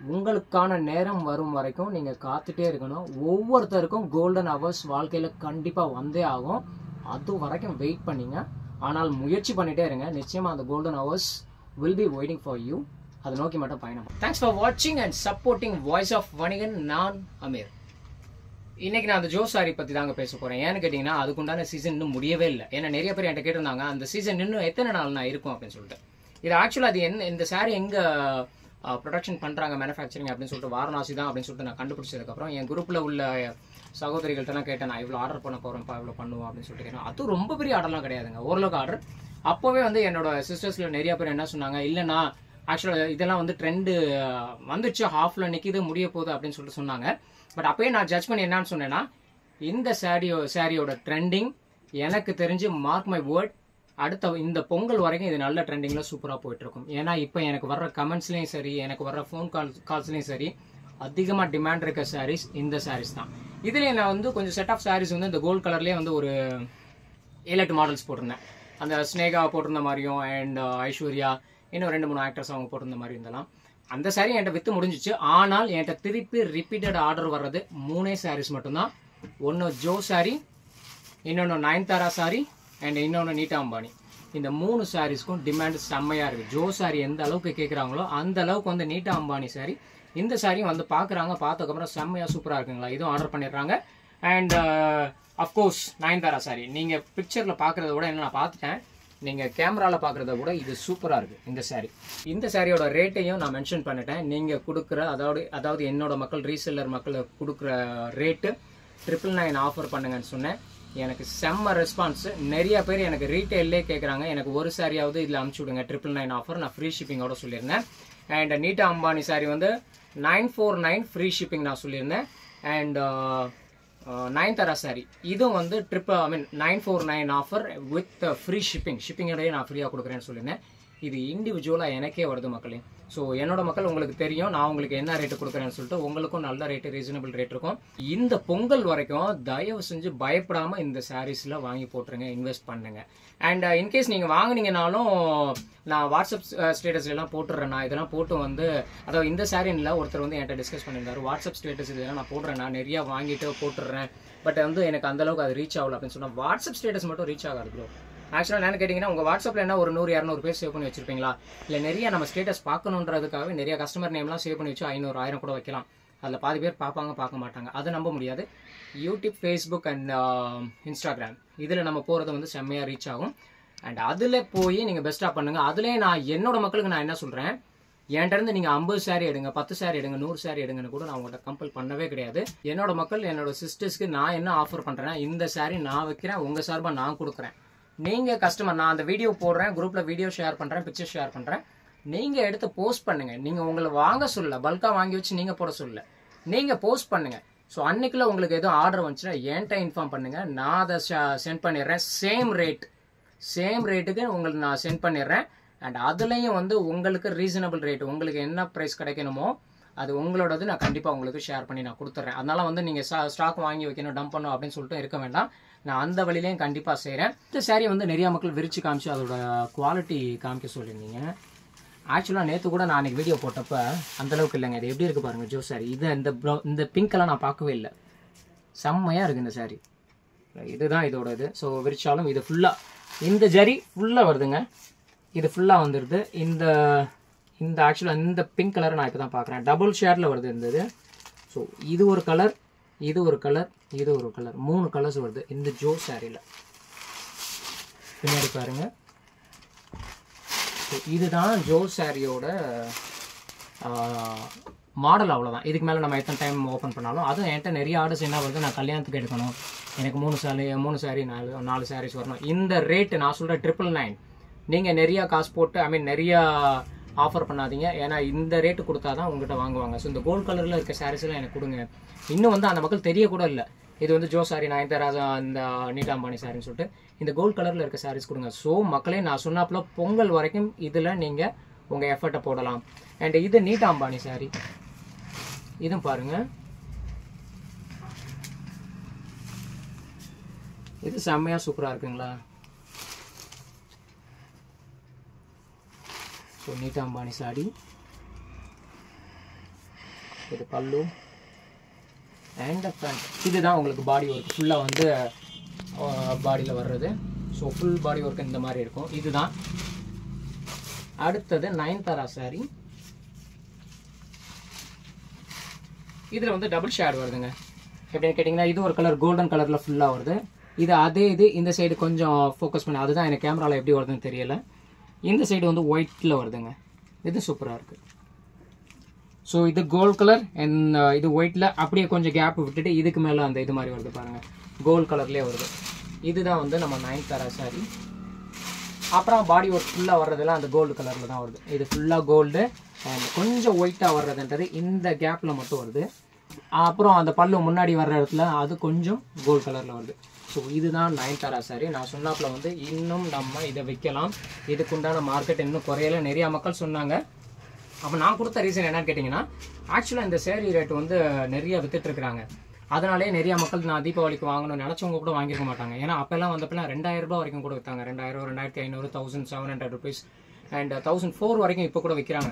உங்களுக்கான நேரம் வரும் வரைக்கும் நீங்கள் காத்துட்டே இருக்கணும் ஒவ்வொருத்தருக்கும் கோல்டன் ஹவர்ஸ் வாழ்க்கையில் கண்டிப்பாக வந்தே ஆகும் அது வரைக்கும் வெயிட் பண்ணீங்க ஆனால் முயற்சி பண்ணிட்டே இருங்க நிச்சயமாக அந்த golden hours will be waiting for you அதை நோக்கி மட்டும் பயணம் தேங்க்ஸ் ஃபார் வாட்சிங் and supporting voice of Vanigan நான் அமீர் இன்னைக்கு நான் அந்த ஜோ சாரி பத்தி தாங்க பேச போறேன் ஏன்னு கேட்டீங்கன்னா அதுக்குண்டான சீசன் இன்னும் முடியவே இல்லை ஏன்னா நிறைய பேர் என்கிட்ட கேட்டிருந்தாங்க அந்த சீசன் இன்னும் எத்தனை நாள் நான் இருக்கும் அப்படின்னு சொல்லிட்டு இது ஆக்சுவலாக அது என்ன இந்த சாரி எங்க ப்ரொடக்ஷன் பண்றாங்க மேனுஃபேக்சரிங் அப்படின்னு சொல்லிட்டு வாரணாசி தான் அப்படின்னு சொல்லிட்டு நான் கண்டுபிடிச்சதுக்கப்புறம் என் குரூப்ல உள்ள சகோதரிகள்ட்டலாம் கேட்டேன் நான் இவ்வளோ ஆர்டர் பண்ண போறேன்ப்பா இவ்வளோ பண்ணுவோம் அப்படின்னு சொல்லிட்டு கேட்டேன் அது ரொம்ப பெரிய ஆர்டர்லாம் கிடையாதுங்க ஓரளவுக்கு ஆர்டர் அப்போவே வந்து என்னோட சிஸ்டர்ஸ்ல நிறைய பேர் என்ன சொன்னாங்க இல்லைண்ணா ஆக்சுவலாக இதெல்லாம் வந்து ட்ரெண்டு வந்துச்சு ஹாஃப்ல நிற்கிது முடிய போகுது அப்படின்னு சொல்லிட்டு சொன்னாங்க பட் அப்பயே நான் ஜட்ஜ் பண்ணி என்னன்னு சொன்னேன்னா இந்த சாரியோ சாரியோட ட்ரெண்டிங் எனக்கு தெரிஞ்சு மார்க் மை வேர்ட் அடுத்த இந்த பொங்கல் வரைக்கும் இது நல்ல ட்ரெண்டிங்ல சூப்பராக போயிட்டு இருக்கும் ஏன்னா இப்போ எனக்கு வர்ற கமெண்ட்ஸ்லையும் சரி எனக்கு வர்ற ஃபோன் கால் கால்ஸ்லையும் சரி அதிகமாக டிமாண்ட் இருக்க சாரீஸ் இந்த சாரீஸ் தான் இதுலேயே நான் வந்து கொஞ்சம் செட் ஆஃப் சாரீஸ் வந்து இந்த கோல்ட் கலர்லேயே வந்து ஒரு ஏழு எட்டு மாடல்ஸ் போட்டிருந்தேன் அந்த ஸ்னேகா போட்டிருந்த மாதிரியும் அண்ட் ஐஸ்வர்யா இன்னும் ரெண்டு மூணு ஆக்டர்ஸ் அவங்க போட்டிருந்த மாதிரி இருந்தலாம் அந்த சாரி என்கிட்ட வித்து முடிஞ்சிச்சு ஆனால் என்கிட்ட திருப்பி ரிப்பீட்டட் ஆர்டர் வர்றது மூணே சாரீஸ் மட்டும்தான் ஒன்று ஜோ சாரி இன்னொன்று நயன்தாரா சாரி அண்ட் இன்னொன்று நீட்டா அம்பானி இந்த மூணு சாரீஸ்க்கும் டிமாண்ட் செம்மையாக இருக்குது ஜோ சாரி எந்த அளவுக்கு கேட்குறாங்களோ அந்த அளவுக்கு வந்து நீட்டா அம்பானி சாரி இந்த சாரியும் வந்து பார்க்குறாங்க பார்த்ததுக்கப்புறம் செம்மையாக சூப்பராக இருக்குங்களா இதுவும் ஆர்டர் பண்ணிடுறாங்க அண்ட் அஃப்கோர்ஸ் நயன்தாரா சாரி நீங்கள் பிக்சரில் பார்க்குறத விட என்ன நான் பார்த்துட்டேன் நீங்கள் கேமராவில் பார்க்குறத விட இது சூப்பராக இருக்குது இந்த சாரி இந்த சாரியோட ரேட்டையும் நான் மென்ஷன் பண்ணிட்டேன் நீங்கள் கொடுக்குற அதாவது அதாவது என்னோட மக்கள் ரீசெல்லர் மக்கள் கொடுக்குற ரேட்டு ட்ரிபிள் நைன் ஆஃபர் பண்ணுங்கன்னு சொன்னேன் எனக்கு செம்ம ரெஸ்பான்ஸ் நிறைய பேர் எனக்கு ரீட்டைல்லே கேட்குறாங்க எனக்கு ஒரு சாரியாவது இதில் அனுப்பிச்சி விடுங்க ட்ரிபிள் நைன் ஆஃபர் நான் ஃப்ரீ ஷிப்பிங்கோட சொல்லியிருந்தேன் அண்ட் நீட்டா அம்பானி சாரி வந்து nine four nine free shipping நான் சொல்லியிருந்தேன் அண்ட் நைன் தரா சாரி இதுவும் வந்து trip I mean nine four nine offer with free shipping ஷிப்பிங்கோடய நான் ஃப்ரீயாக கொடுக்குறேன்னு சொல்லியிருந்தேன் இது இண்டிவிஜுவலாக எனக்கே வருது மக்களே ஸோ என்னோட மக்கள் உங்களுக்கு தெரியும் நான் உங்களுக்கு என்ன ரேட்டு கொடுக்குறேன்னு சொல்லிட்டு உங்களுக்கும் நல்ல ரேட்டு ரீசனபிள் ரேட் இருக்கும் இந்த பொங்கல் வரைக்கும் தயவு செஞ்சு பயப்படாமல் இந்த சாரீஸில் வாங்கி போட்டுருங்க இன்வெஸ்ட் பண்ணுங்க அண்ட் இன்கேஸ் நீங்கள் வாங்குனீங்கனாலும் நான் வாட்ஸ்அப் ஸ்டேட்டஸ்ல எல்லாம் போட்டுறேன் நான் இதெல்லாம் போட்டு வந்து அதாவது இந்த சாரின்ல ஒருத்தர் வந்து என்கிட்ட டிஸ்கஸ் பண்ணியிருந்தாரு வாட்ஸ்அப் ஸ்டேட்டஸ் இதெல்லாம் நான் போடுறேன் நான் நிறைய வாங்கிட்டு போட்டுடுறேன் பட் வந்து எனக்கு அந்த அளவுக்கு அது ரீச் ஆகல அப்படின்னு சொன்னா வாட்ஸ்அப் ஸ்டேட்டஸ் மட்டும் ரீச் ஆகாது ப்ரோ ஆக்சுவலாக என்னன்னு கேட்டிங்கன்னா உங்கள் வாட்ஸ்அப்பில் என்ன ஒரு நூறு இரநூறு பேர் சேவ் பண்ணி வச்சிருப்பீங்களா இல்லை நிறைய நம்ம ஸ்டேட்டஸ் பார்க்கணுன்றதுக்காகவே நிறைய கஸ்டமர் நேம்லாம் சேவ் பண்ணி வச்சு ஐநூறு ஆயிரம் கூட வைக்கலாம் அதில் பாதி பேர் பார்ப்பாங்க பார்க்க மாட்டாங்க அதை நம்ப முடியாது யூடியூப் ஃபேஸ்புக் அண்ட் இன்ஸ்டாகிராம் இதில் நம்ம போகிறது வந்து செம்மையாக ரீச் ஆகும் அண்ட் அதில் போய் நீங்கள் பெஸ்ட்டாக பண்ணுங்கள் அதுலேயே நான் என்னோட மக்களுக்கு நான் என்ன சொல்கிறேன் என்கிட்ட இருந்து நீங்கள் ஐம்பது சாரி எடுங்க பத்து சாரி எடுங்க நூறு சாரி எடுங்கன்னு கூட நான் உங்கள்கிட்ட கம்பல் பண்ணவே கிடையாது என்னோட மக்கள் என்னோட சிஸ்டர்ஸ்க்கு நான் என்ன ஆஃபர் பண்ணுறேன்னா இந்த சாரி நான் வைக்கிறேன் உங்கள் சார்பாக நான் கொடுக்குறேன் நீங்கள் கஸ்டமர் நான் அந்த வீடியோ போடுறேன் குரூப்பில் வீடியோ ஷேர் பண்ணுறேன் பிக்சர் ஷேர் பண்ணுறேன் நீங்கள் எடுத்து போஸ்ட் பண்ணுங்க நீங்கள் உங்களை வாங்க சொல்ல பல்காக வாங்கி வச்சு நீங்கள் போட சொல்ல நீங்கள் போஸ்ட் பண்ணுங்க ஸோ அன்னைக்குள்ள உங்களுக்கு எதுவும் ஆர்டர் வந்துச்சுன்னா என்கிட்ட இன்ஃபார்ம் பண்ணுங்க நான் அதை சென்ட் பண்ணிடுறேன் சேம் ரேட் சேம் ரேட்டுக்கு உங்களுக்கு நான் சென்ட் பண்ணிடுறேன் அண்ட் அதுலேயும் வந்து உங்களுக்கு ரீசனபிள் ரேட் உங்களுக்கு என்ன ப்ரைஸ் கிடைக்கணுமோ அது உங்களோடது நான் கண்டிப்பாக உங்களுக்கு ஷேர் பண்ணி நான் கொடுத்துட்றேன் அதனால வந்து நீங்கள் ஸ்டாக் வாங்கி வைக்கணும் டம்ப் பண்ணணும் அப்படின்னு சொல்லிட்டு இருக்க வேண்டாம் நான் அந்த வழியிலையும் கண்டிப்பாக செய்கிறேன் இந்த saree வந்து நிறைய மக்கள் விரிச்சு காமிச்சு அதோட குவாலிட்டி காமிக்க சொல்லியிருந்தீங்க ஆக்சுவலாக நேற்று கூட நான் அன்றைக்கி வீடியோ போட்டப்ப அந்த அளவுக்கு இல்லைங்க இது எப்படி இருக்கு பாருங்க ஜோ சாரி இது இந்த ப்ரௌ இந்த பிங்க்கெல்லாம் நான் பார்க்கவே இல்லை செம்மையாக இருக்குது இந்த saree இதுதான் இதோட இது ஸோ விரிச்சாலும் இது ஃபுல்லாக இந்த ஜரி ஃபுல்லாக வருதுங்க இது ஃபுல்லாக வந்துடுது இந்த இந்த ஆக்சுவலாக இந்த பிங்க் கலரை நான் இப்போ தான் பார்க்குறேன் டபுள் ஷேரில் வருது இந்த இது ஸோ இது ஒரு கலர் இது ஒரு கலர் இது ஒரு கலர் மூணு கலர்ஸ் வருது இந்த ஜோ சாரியில் பின்னாடி பாருங்க ஸோ இதுதான் ஜோ சாரியோட மாடல் அவ்வளோதான் இதுக்கு மேலே நம்ம எத்தனை டைம் ஓப்பன் பண்ணாலும் அதுவும் என்கிட்ட நிறைய ஆர்டர்ஸ் என்ன வருது நான் கல்யாணத்துக்கு எடுக்கணும் எனக்கு மூணு சாரி மூணு சாரி நாலு நாலு சாரீஸ் வரணும் இந்த ரேட்டு நான் சொல்கிற ட்ரிபிள் நைன் நீங்கள் நிறையா காசு போட்டு ஐ மீன் நிறையா ஆஃபர் பண்ணாதீங்க ஏன்னா இந்த ரேட்டு கொடுத்தா தான் உங்ககிட்ட வாங்குவாங்க ஸோ இந்த கோல்ட் கலரில் இருக்க sarees எல்லாம் எனக்கு கொடுங்க இன்னும் வந்து அந்த மக்கள் தெரிய கூட இல்லை இது வந்து ஜோ சாரி நயன்தாரா இந்த நீட்டா அம்பானி சாரின்னு சொல்லிட்டு இந்த கோல்ட் கலரில் இருக்க sarees கொடுங்க ஸோ மக்களே நான் சொன்னாப்புல பொங்கல் வரைக்கும் இதில் நீங்கள் உங்கள் எஃபர்ட்டை போடலாம் அண்ட் இது நீட்டா அம்பானி சாரி இதுவும் பாருங்க இது செம்மையாக சூப்பராக இருக்குங்களா ஸோ நீட்டா அம்பானி சாடி இது பல்லு அண்ட் ஃப்ரண்ட் இதுதான் உங்களுக்கு பாடி ஒர்க் ஃபுல்லாக வந்து பாடியில் வர்றது ஸோ ஃபுல் பாடி ஒர்க் இந்த மாதிரி இருக்கும் இதுதான் அடுத்தது நயன்தாரா saree இதில் வந்து டபுள் ஷேட் வருதுங்க எப்படின்னு கேட்டிங்கன்னா இது ஒரு கலர் கோல்டன் கலரில் ஃபுல்லாக வருது இது அதே இது இந்த சைடு கொஞ்சம் ஃபோக்கஸ் பண்ணி அதுதான் எனக்கு கேமராவில் எப்படி வருதுன்னு தெரியல இந்த சைடு வந்து ஒயிட்டில் வருதுங்க இது சூப்பராக இருக்குது ஸோ இது கோல்ட் கலர் அண்ட் இது ஒயிட்டில் அப்படியே கொஞ்சம் கேப் விட்டுட்டு இதுக்கு மேலே அந்த இது மாதிரி வருது பாருங்கள் கோல்ட் கலர்லேயே வருது இதுதான் வந்து நம்ம நைன் தரா சாரி அப்புறம் பாடி ஒர்க் ஃபுல்லாக வர்றதெல்லாம் அந்த கோல்டு கலரில் தான் வருது இது ஃபுல்லாக கோல்டு அண்ட் கொஞ்சம் ஒயிட்டாக வர்றதுன்றது இந்த கேப்பில் மட்டும் வருது அப்புறம் அந்த பல்லு முன்னாடி வர்ற இடத்துல அது கொஞ்சம் கோல்ட் கலரில் வருது ஸோ இதுதான் நைன் தரா சாரி நான் சொன்னாப்புல வந்து இன்னும் நம்ம இதை விற்கலாம் இதுக்குண்டான மார்க்கெட் இன்னும் குறையல நிறைய மக்கள் சொன்னாங்க அப்போ நான் கொடுத்த ரீசன் என்னன்னு கேட்டிங்கன்னா ஆக்சுவலாக இந்த சேரீ ரேட் வந்து நிறைய வித்துட்டு இருக்காங்க அதனாலே நிறைய மக்கள் நான் தீபாவளிக்கு வாங்கணும்னு நினச்சவங்க கூட வாங்கியிருக்க மாட்டாங்க ஏன்னா அப்போல்லாம் வந்தப்பெல்லாம் ரெண்டாயிரம் ரூபாய் வரைக்கும் கூட விற்றாங்க ரெண்டாயிரம் ரெண்டாயிரத்தி ஐநூறு thousand seven hundred rupees and thousand four வரைக்கும் இப்போ கூட விற்கிறாங்க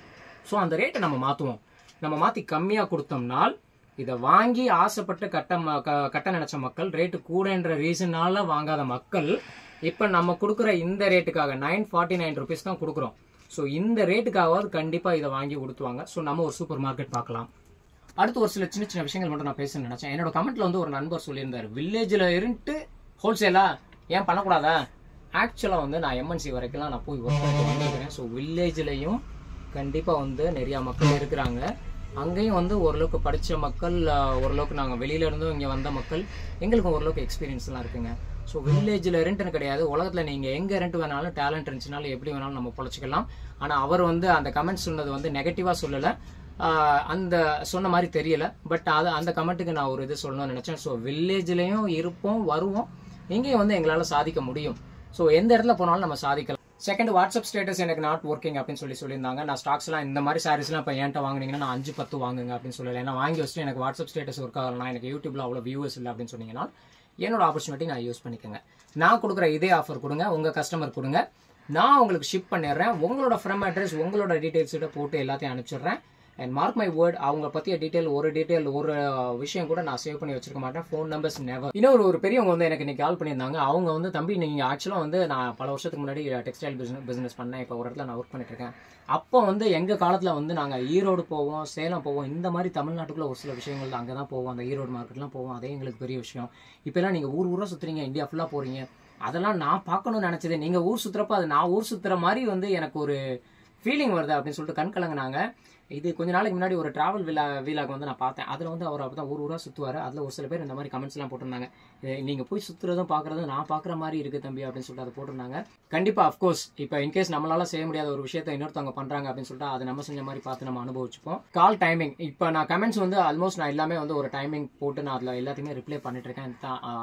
ஸோ அந்த ரேட்டை நம்ம மாற்றுவோம் நம்ம மாற்றி கம்மியாக கொடுத்தோம்னால் இதை வாங்கி ஆசைப்பட்டு கட்ட ம- க- கட்ட நினைச்ச மக்கள் ரேட்டு கூடன்ற ரீசனால வாங்காத மக்கள் இப்போ நம்ம கொடுக்குற இந்த ரேட்டுக்காக நைன் ஃபார்ட்டி நைன் ருபீஸ் தான் கொடுக்குறோம் ஸோ இந்த ரேட்டுக்காவது கண்டிப்பாக இதை வாங்கி கொடுத்துவாங்க ஸோ நம்ம ஒரு சூப்பர் மார்க்கெட் பார்க்கலாம் அடுத்து ஒரு சில சின்ன சின்ன விஷயங்கள் மட்டும் நான் பேச நினைச்சேன் என்னோட கமெண்ட்ல வந்து ஒரு நண்பர் சொல்லியிருந்தாரு வில்லேஜில் இருந்துட்டு ஹோல்சேலா ஏன் பண்ணக்கூடாதா ஆக்சுவலாக வந்து நான் எம்என்சி வரைக்கும்லாம் நான் போய் ஒர்க் பண்ணிட்டு வந்துருக்கிறேன் ஸோ வில்லேஜ்லையும் கண்டிப்பாக வந்து நிறையா மக்கள் இருக்கிறாங்க அங்கேயும் வந்து ஓரளவுக்கு படித்த மக்கள் ஆஹ், ஓரளவுக்கு நாங்கள் வெளியில இருந்தும் இங்கே வந்த மக்கள் எங்களுக்கும் ஓரளவுக்கு எக்ஸ்பீரியன்ஸ்லாம் இருக்குங்க ஸோ வில்லேஜில் ரெண்ட்னு கிடையாது உலகத்தில் நீங்கள் எங்கே ரெண்ட் வேணாலும் டேலண்ட் இருந்துச்சுனாலும் எப்படி வேணாலும் நம்ம பொழைச்சிக்கலாம் ஆனால் அவர் வந்து அந்த கமெண்ட்ஸ் சொன்னது வந்து நெகட்டிவாக சொல்லலை ஆஹ் அந்த சொன்ன மாதிரி தெரியல பட் அது அந்த கமெண்ட்டுக்கு நான் ஒரு இது சொல்லணும்னு நினச்சேன் ஸோ வில்லேஜ்லேயும் இருப்போம் வருவோம் இங்கேயும் வந்து எங்களால் சாதிக்க முடியும் ஸோ எந்த இடத்துல போனாலும் நம்ம சாதிக்கலாம் செகண்ட் வாட்ஸ்அப் ஸ்டேட்டஸ் எனக்கு நாட் ஒர்க்கிங் அப்படின்னு சொல்லி சொல்லியிருந்தாங்க நான் ஸ்டாக்ஸ்லாம் இந்த மாதிரி சாரீஸ்லாம் இப்போ என்கிட்ட வாங்குனீங்கன்னா நான் அஞ்சு பத்து வாங்குங்க அப்படின்னு சொல்லலை ஏன்னா வாங்கி வச்சுட்டு எனக்கு வாட்ஸ்அப் ஸ்டேட்டஸ் ஒர்க் ஆகலாம் எனக்கு யூடியூப்ல அவ்வளோ வியூவர்ஸ் இல்லை அப்படின்னு சொன்னீங்கன்னா என்னோட ஆப்பர்ச்சுனிட்டி நான் யூஸ் பண்ணிக்கோங்க நான் கொடுக்குற இதே ஆஃபர் கொடுங்க உங்கள் கஸ்டமர் கொடுங்க நான் உங்களுக்கு ஷிப் பண்ணிடுறேன் உங்களோட ஃப்ரம் அட்ரஸ் உங்களோட டீட்டெயில்ஸ் போட்டு எல்லாத்தையும் அனுப்பிச்சிடுறேன் அண்ட் மார்க் மை வேர்ட் அவங்க பற்றிய டீட்டெயில் ஒரு டீட்டெயில் ஒரு விஷயம் கூட நான் சேவ் பண்ணி வச்சிருக்க மாட்டேன் ஃபோன் நம்பர்ஸ் நெவர் இன்னொரு ஒரு பெரியவங்க வந்து எனக்கு இன்னைக்கு கால் பண்ணியிருந்தாங்க அவங்க வந்து தம்பி நீங்கள் ஆக்சுவலாக வந்து நான் பல வருஷத்துக்கு முன்னாடி டெக்ஸ்டைல் பிஸ்னஸ் பிஸ்னஸ் பண்ணேன் இப்போ ஒரு இடத்துல நான் ஒர்க் பண்ணிட்டு இருக்கேன் அப்போ வந்து எங்கள் காலத்தில் வந்து நாங்கள் ஈரோடு போவோம் சேலம் போவோம் இந்த மாதிரி தமிழ்நாட்டுக்குள்ள ஒரு சில விஷயங்கள் அங்கே தான் போவோம் அந்த ஈரோடு மார்க்கெட்லாம் போவோம் அதே எங்களுக்கு பெரிய விஷயம் இப்போலாம் நீங்கள் ஊர் ஊராக சுற்றுறீங்க இந்தியா ஃபுல்லாக போகிறீங்க அதெல்லாம் நான் பார்க்கணும்னு நினச்சது நீங்கள் ஊர் சுற்றுறப்ப அது நான் ஊர் சுற்றுற மாதிரி வந்து எனக்கு ஒரு ஃபீலிங் வருது அப்படின்னு சொல்லிட்டு கண் கலங்கினாங்க இது கொஞ்ச நாளைக்கு முன்னாடி ஒரு டிராவல் விழா வீலாக் வந்து நான் பார்த்தேன் அதில் வந்து அவர் அப்பதான் ஊர் ஊரா சுற்றுவார் அதில் ஒரு சில பேர் இந்த மாதிரி கமெண்ட்ஸ்லாம் போட்டிருந்தாங்க இது நீங்க போய் சுற்றுறதும் பார்க்குறதும் நான் பார்க்குற மாதிரி இருக்கு தம்பி அப்படின்னு சொல்லிட்டு அதை போட்டிருந்தாங்க கண்டிப்பாக அஃப்கோர்ஸ் இப்போ இன்கேஸ் நம்மளால செய்ய முடியாத ஒரு விஷயத்தை இன்னொருத்தவங்க பண்றாங்க அப்படின்னு சொல்லிட்டு அதை நம்ம செஞ்ச மாதிரி பார்த்து நம்ம அனுபவிச்சுப்போம் கால் டைமிங் இப்போ நான் கமெண்ட்ஸ் வந்து ஆல்மோஸ்ட் நான் எல்லாமே வந்து ஒரு டைமிங் போட்டு நான் அதில் எல்லாத்தையுமே ரிப்ளை பண்ணிட்டு இருக்கேன்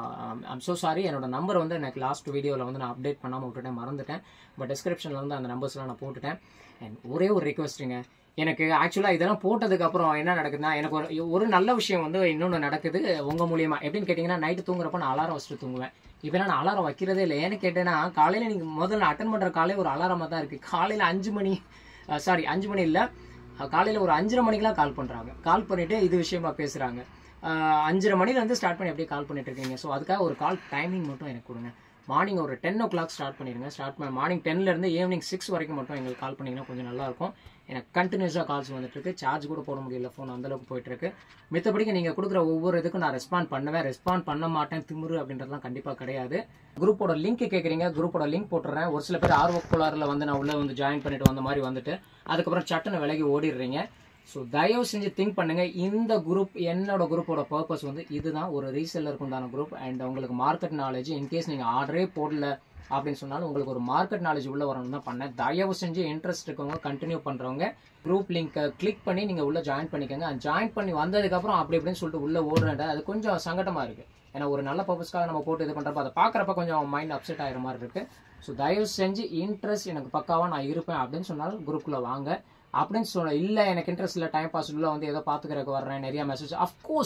ஐம் ஸோ சாரி என்னோட நம்பர் வந்து எனக்கு லாஸ்ட் வீடியோவில் வந்து நான் அப்டேட் பண்ணாமல் விட்டுட்டேன் மறந்துட்டேன் பட் டிஸ்கிரிப்ஷனில் வந்து அந்த நம்பர்ஸ்லாம் நான் போட்டுட்டேன் அண்ட் ஒரே ஒரு ரிக்வஸ்ட்டுங்க எனக்கு ஆக்சுவலாக இதெல்லாம் போட்டதுக்கு அப்புறம் என்ன நடக்குதுன்னா எனக்கு ஒரு ஒரு நல்ல விஷயம் வந்து இன்னொன்று நடக்குது உங்கள் மூலியமா எப்படின்னு கேட்டிங்கன்னா நைட்டு தூங்குறப்ப நான் அலாரம் வச்சுட்டு தூங்குவேன் இப்போலாம் நான் அலாரம் வைக்கிறதே இல்லை ஏன்னு கேட்டேன்னா காலையில் நீங்கள் முதல்ல அட்டன் பண்ணுற காலையில் ஒரு அலாரமாக தான் இருக்குது காலையில் அஞ்சு மணி சாரி அஞ்சு மணி இல்லை காலையில் ஒரு அஞ்சரை மணிக்கெலாம் கால் பண்ணுறாங்க கால் பண்ணிவிட்டு இது விஷயமா பேசுகிறாங்க அஞ்சரை மணிலேருந்து ஸ்டார்ட் பண்ணி அப்படியே கால் பண்ணிட்டு இருக்கீங்க ஸோ அதுக்காக ஒரு கால் டைமிங் மட்டும் எனக்கு கொடுங்க மார்னிங் ஒரு டென் ஓ கிளாக் ஸ்டார்ட் பண்ணிடுங்க ஸ்டார்ட் பண்ண மார்னிங் டென்லேருந்து ஈவினிங் சிக்ஸ் வரைக்கும் மட்டும் எங்களுக்கு கால் பண்ணிங்கன்னா கொஞ்சம் நல்லா இருக்கும் எனக்கு கண்டினியூஸாக கால்ஸ் வந்துட்டு இருக்கு சார்ஜ் கூட போட முடியல ஃபோன் அந்தளவுக்கு போயிட்டு இருக்கு மித்தபடிக்கு நீங்கள் கொடுக்குற ஒவ்வொரு இதுக்கும் நான் ரெஸ்பாண்ட் பண்ணுவேன் ரெஸ்பாண்ட் பண்ண மாட்டேன் திமுரு அப்படின்றதுலாம் கண்டிப்பாக கிடையாது குரூப்போட லிங்க் கேட்குறீங்க குரூப்போட லிங்க் போட்டுறேன் ஒரு சில பேர் ஆர்வ கோளாறுல வந்து நான் உள்ளே வந்து ஜாயின் பண்ணிட்டு வந்த மாதிரி வந்துட்டு அதுக்கப்புறம் சட்டுன்னு விலகி ஓடிடுறீங்க ஸோ தயவு செஞ்சு திங்க் பண்ணுங்க இந்த குரூப் என்னோட குரூப்போட பர்பஸ் வந்து இதுதான் ஒரு ரீசெல்லருக்கு உண்டான குரூப் அண்ட் உங்களுக்கு மார்க்கெட் நாலேஜ் இன்கேஸ் நீங்கள் ஆர்டரே போடல அப்படின்னு சொன்னாலும் உங்களுக்கு ஒரு மார்க்கெட் நாலேஜ் உள்ள வரணும் தான் பண்ணேன் தயவு செஞ்சு இன்ட்ரெஸ்ட் இருக்கவங்க கண்டினியூ பண்ணுறவங்க குரூப் லிங்க்கை கிளிக் பண்ணி நீங்கள் உள்ள ஜாயின் பண்ணிக்கோங்க ஜாயின் பண்ணி வந்ததுக்கப்புறம் அப்படி இப்படின்னு சொல்லிட்டு உள்ள ஓடுறேன் அது கொஞ்சம் சங்கடமாக இருக்குது ஏன்னா ஒரு நல்ல பர்பஸ்க்காக நம்ம போட்டு இது பண்ணுறப்ப அதை பார்க்குறப்ப கொஞ்சம் மைண்ட் அப்செட் ஆகிற மாதிரி இருக்குது ஸோ தயவு செஞ்சு இன்ட்ரெஸ்ட் எனக்கு பக்காவாக நான் இருப்பேன் அப்படின்னு சொன்னாலும் குரூப்பில் வாங்க அப்படின்னு சொல்ல இல்லை எனக்கு இன்ட்ரெஸ்ட் இல்லை டைம் பாஸ் உள்ள வந்து ஏதோ பார்த்துக்கிறதுக்கு வர்றேன் நிறைய மெசேஜ் அஃப்கோர்ஸ்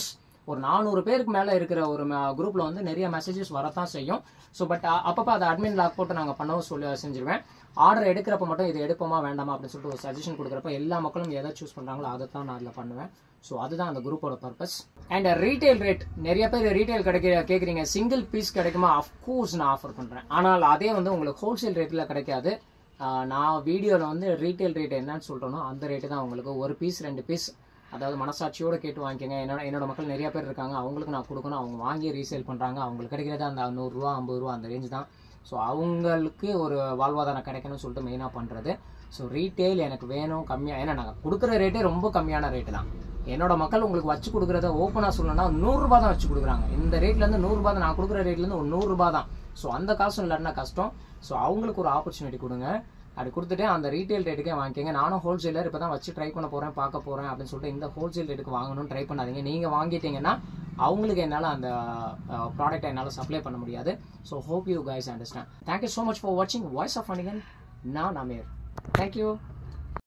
ஒரு நானூறு பேருக்கு மேலே இருக்கிற ஒரு குரூப்பில் வந்து நிறைய மெசேஜஸ் வரத்தான் செய்யும் ஸோ பட் அப்பப்போ அதை அட்மின் லாக் போட்டு நாங்கள் பண்ணவும் சொல்லி செஞ்சிருவேன் ஆர்டர் எடுக்கிறப்ப மட்டும் இது எடுப்போமா வேண்டாமா அப்படின்னு சொல்லிட்டு ஒரு சஜஷன் கொடுக்குறப்ப எல்லா மக்களும் எதை சூஸ் பண்ணுறாங்களோ அதை தான் நான் அதில் பண்ணுவேன் ஸோ அதுதான் அந்த குரூப்போட பர்பஸ் அண்ட் ரீட்டைல் ரேட் நிறைய பேர் ரீட்டைல் கிடைக்க கேட்குறீங்க சிங்கிள் பீஸ் கிடைக்குமா அஃப்கோர்ஸ் நான் ஆஃபர் பண்ணுறேன் ஆனால் அதே வந்து உங்களுக்கு ஹோல்சேல் ரேட்டில் கிடைக்காது ஆஹ் நான் வீடியோவில் வந்து ரீட்டைல் ரேட் என்னன்னு சொல்கிறேனோ அந்த ரேட்டு தான் உங்களுக்கு ஒரு பீஸ் ரெண்டு பீஸ் அதாவது மனசாட்சியோட கேட்டு வாங்கிக்கோங்க என்னோட என்னோட மக்கள் நிறைய பேர் இருக்காங்க அவங்களுக்கு நான் கொடுக்கணும் அவங்க வாங்கி ரீசேல் பண்ணுறாங்க அவங்களுக்கு கிடைக்கிறது அந்த நூறுரூவா ஐம்பது ரூபா அந்த ரேஞ்ச் தான் ஸோ அவங்களுக்கு ஒரு வாழ்வாதாரம் கிடைக்கணும்னு சொல்லிட்டு மெயினாக பண்ணுறது ஸோ ரீட்டெயில் எனக்கு வேணும் கம்மியாக ஏன்னா நாங்கள் கொடுக்குற ரேட்டே ரொம்ப கம்மியான ரேட்டு தான் என்னோட மக்கள் உங்களுக்கு வச்சு கொடுக்குறத ஓப்பனாக சொல்லணும்னா நூறுரூபா தான் வச்சு கொடுக்குறாங்க இந்த ரேட்லேருந்து நூறுரூபா தான் நான் கொடுக்குற ரேட்லேருந்து ஒரு நூறுரூபா தான் ஸோ அந்த காசும் இல்லைன்னா கஷ்டம் ஸோ அவங்களுக்கு ஒரு ஆப்பர்ச்சுனிட்டி கொடுங்க அப்படி கொடுத்துட்டு அந்த ரீட்டைல் ரேட்டுக்கே வாங்கிக்கங்க நானும் ஹோல்சேலர் இப்போ தான் வச்சு ட்ரை பண்ண போகிறேன் பார்க்க போகிறேன் அப்படின்னு சொல்லிட்டு இந்த ஹோல்சேல் ரேட்டுக்கு வாங்கணும்னு ட்ரை பண்ணாதீங்க நீங்கள் வாங்கிட்டீங்கன்னா அவங்களுக்கு என்னால் அந்த ப்ராடக்ட்டை என்னால் சப்ளை பண்ண முடியாது so hope you guys understand thank you so much for வாட்சிங் வாய்ஸ் ஆஃப் அனிகன் நான் அமீர் தேங்க்யூ